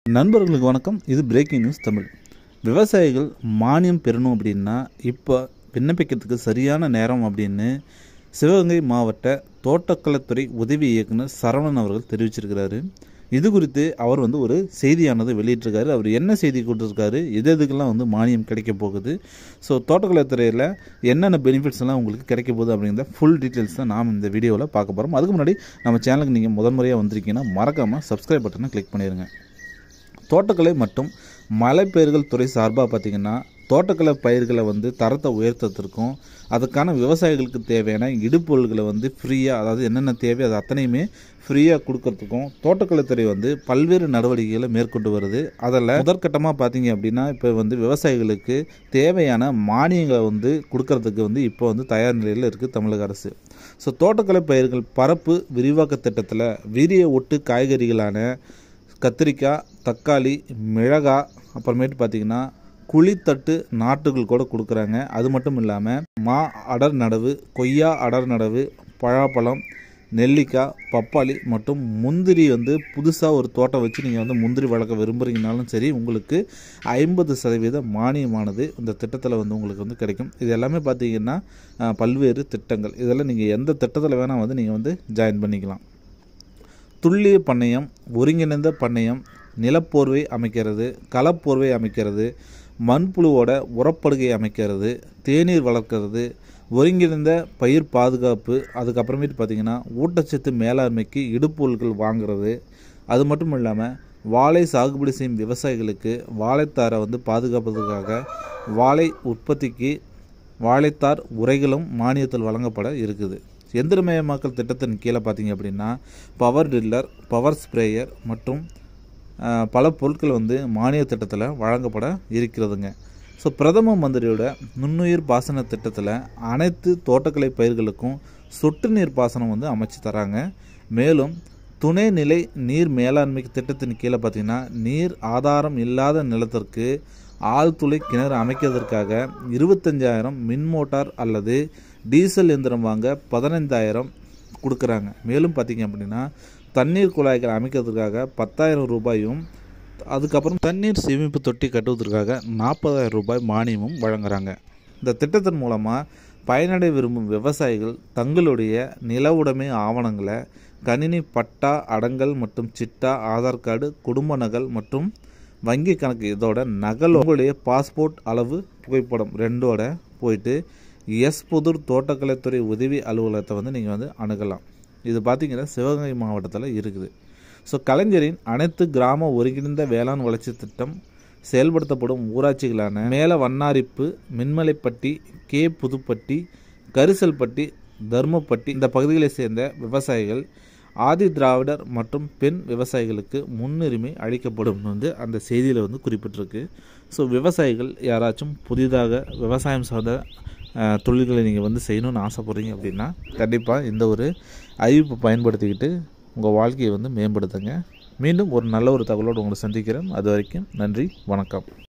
நண்பர்களுக்கு வணக்கம் இது பிரேக்கிங் நியூஸ் தமிழ் விவசாயிகள் மானியம் பெறணும் அப்படின்னா இப்போ விண்ணப்பிக்கிறதுக்கு சரியான நேரம் அப்படின்னு சிவகங்கை மாவட்ட தோட்டக்கலைத்துறை உதவி இயக்குனர் சரவணன் அவர்கள் தெரிவிச்சிருக்கிறாரு இது குறித்து அவர் வந்து ஒரு செய்தியானது வெளியிட்டிருக்காரு அவர் என்ன செய்தி கொடுத்துருக்காரு எது எதுக்கெல்லாம் வந்து மானியம் கிடைக்க போகுது ஸோ தோட்டக்கலைத்துறையில் என்னென்ன பெனிஃபிட்ஸ் எல்லாம் உங்களுக்கு கிடைக்க போகுது அப்படிங்கிற ஃபுல் டீட்டெயில்ஸ் தான் நாம் இந்த வீடியோவில் பார்க்க போகிறோம் அதுக்கு முன்னாடி நம்ம சேனலுக்கு நீங்கள் முதன்முறையாக வந்திருக்கீங்கன்னா மறக்காமல் சப்ஸ்கிரைப் பட்டனை கிளிக் பண்ணிடுங்க தோட்டக்கலை மற்றும் மலைப்பயிர்கள் துறை சார்பாக பார்த்திங்கன்னா தோட்டக்கலை பயிர்களை வந்து தரத்தை உயர்த்தத்திற்கும் அதுக்கான விவசாயிகளுக்கு தேவையான இடுபொருள்களை வந்து ஃப்ரீயாக அதாவது என்னென்ன தேவை அது அத்தனையுமே ஃப்ரீயாக கொடுக்கறதுக்கும் தோட்டக்கலைத்துறை வந்து பல்வேறு நடவடிக்கைகளை மேற்கொண்டு வருது அதில் முதற்கட்டமாக பார்த்தீங்க அப்படின்னா இப்போ வந்து விவசாயிகளுக்கு தேவையான மானியங்களை வந்து கொடுக்கறதுக்கு வந்து இப்போ வந்து தயார் நிலையில் இருக்குது தமிழக அரசு ஸோ தோட்டக்கலை பயிர்கள் பரப்பு விரிவாக்க திட்டத்தில் வீரிய ஒட்டு காய்கறிகளான கத்திரிக்காய் தக்காளி மிளகாய் அப்புறமேட்டு பார்த்திங்கன்னா குழித்தட்டு நாட்டுகள் கூட கொடுக்குறாங்க அது மட்டும் இல்லாமல் மா அடர் நடவு கொய்யா அடர் நடவு பழாப்பழம் நெல்லிக்காய் பப்பாளி மற்றும் முந்திரி வந்து புதுசாக ஒரு தோட்டம் வச்சு நீங்கள் வந்து முந்திரி வளர்க்க விரும்புகிறீங்கனாலும் சரி உங்களுக்கு ஐம்பது சதவீத மானியமானது இந்த திட்டத்தில் வந்து உங்களுக்கு வந்து கிடைக்கும் இது எல்லாமே பார்த்தீங்கன்னா அஹ், பல்வேறு திட்டங்கள் இதெல்லாம் நீங்கள் எந்த திட்டத்தில் வேணால் வந்து நீங்கள் வந்து ஜாயின் பண்ணிக்கலாம் துல்லிய பண்ணையம் ஒருங்கிணைந்த பண்ணையம் நிலப்போர்வை அமைக்கிறது களப்போர்வை அமைக்கிறது மண்புழுவோட உரப்படுகை அமைக்கிறது தேநீர் வளர்க்கறது ஒருங்கிணைந்த பயிர் பாதுகாப்பு அதுக்கப்புறமேட்டு பார்த்திங்கன்னா ஊட்டச்சத்து மேலாண்மைக்கு இடுப்பொருட்கள் வாங்குறது அது மட்டும் இல்லாமல் வாழை சாகுபடி செய்யும் விவசாயிகளுக்கு வாழைத்தாரை வந்து பாதுகாப்பதற்காக வாழை உற்பத்திக்கு வாழைத்தார் உரைகளும் மானியத்தில் வழங்கப்பட இருக்குது எந்திரமயமாக்கல் திட்டத்தின் கீழே பார்த்தீங்க அப்படின்னா பவர் டில்லர் பவர் ஸ்ப்ரேயர் மற்றும் அஹ், பல பொருட்கள் வந்து மானிய திட்டத்தில் வழங்கப்பட இருக்கிறதுங்க ஸோ பிரதம மந்திரியோட நுண்ணுயிர் பாசன திட்டத்தில் அனைத்து தோட்டக்கலை பயிர்களுக்கும் சொட்டு நீர் பாசனம் வந்து அமைச்சு தராங்க மேலும் துணைநிலை நீர் மேலாண்மை திட்டத்தின் கீழே பார்த்தீங்கன்னா நீர் ஆதாரம் இல்லாத நிலத்திற்கு ஆழ்துளை கிணறு அமைக்கிறதற்காக இருபத்தஞ்சாயிரம் மின் மோட்டார் அல்லது டீசல் எந்திரம் வாங்க பதினைந்தாயிரம் கொடுக்குறாங்க மேலும் பார்த்தீங்க அப்படின்னா தண்ணீர் குழாய்கள் அமைக்கிறதுக்காக பத்தாயிரம் ரூபாயும் அதுக்கப்புறம் தண்ணீர் சேமிப்பு தொட்டி கட்டுவதற்காக நாற்பதாயிரம் ரூபாய் மானியமும் வழங்குறாங்க இந்த திட்டத்தின் மூலமாக பயனடைய விரும்பும் விவசாயிகள் தங்களுடைய நில உடைமை ஆவணங்களை கணினி பட்டா அடங்கல் மற்றும் சிட்டா ஆதார் கார்டு குடும்ப நகல் மற்றும் வங்கி கணக்கு இதோட நகல் உங்களுடைய பாஸ்போர்ட் அளவு புகைப்படம் ரெண்டோட போயிட்டு எஸ் புதூர் தோட்டக்கலைத்துறை உதவி அலுவலகத்தை வந்து நீங்கள் வந்து அணுகலாம் இது பார்த்தீங்கன்னா சிவகங்கை மாவட்டத்தில் இருக்குது ஸோ கலைஞரின் அனைத்து கிராம ஒருங்கிணைந்த வேளாண் வளர்ச்சி திட்டம் செயல்படுத்தப்படும் ஊராட்சிகளான மேல வண்ணாரிப்பு மின்மலைப்பட்டி கே புதுப்பட்டி கரிசல்பட்டி தர்மப்பட்டி இந்த பகுதிகளை சேர்ந்த விவசாயிகள் ஆதி திராவிடர் மற்றும் பெண் விவசாயிகளுக்கு முன்னுரிமை அளிக்கப்படும் வந்து அந்த செய்தியில் வந்து குறிப்பிட்டிருக்கு ஸோ விவசாயிகள் யாராச்சும் புதிதாக விவசாயம் சார்ந்த அஹ், தொழில்களை நீங்கள் வந்து செய்யணும்னு ஆசைப்படுறீங்க அப்படின்னா கண்டிப்பாக இந்த ஒரு அறிவிப்பை பயன்படுத்திக்கிட்டு உங்கள் வாழ்க்கையை வந்து மேம்படுத்துங்க மீண்டும் ஒரு நல்ல ஒரு தகவலோடு உங்களை சந்திக்கிறேன் அது வரைக்கும் நன்றி வணக்கம்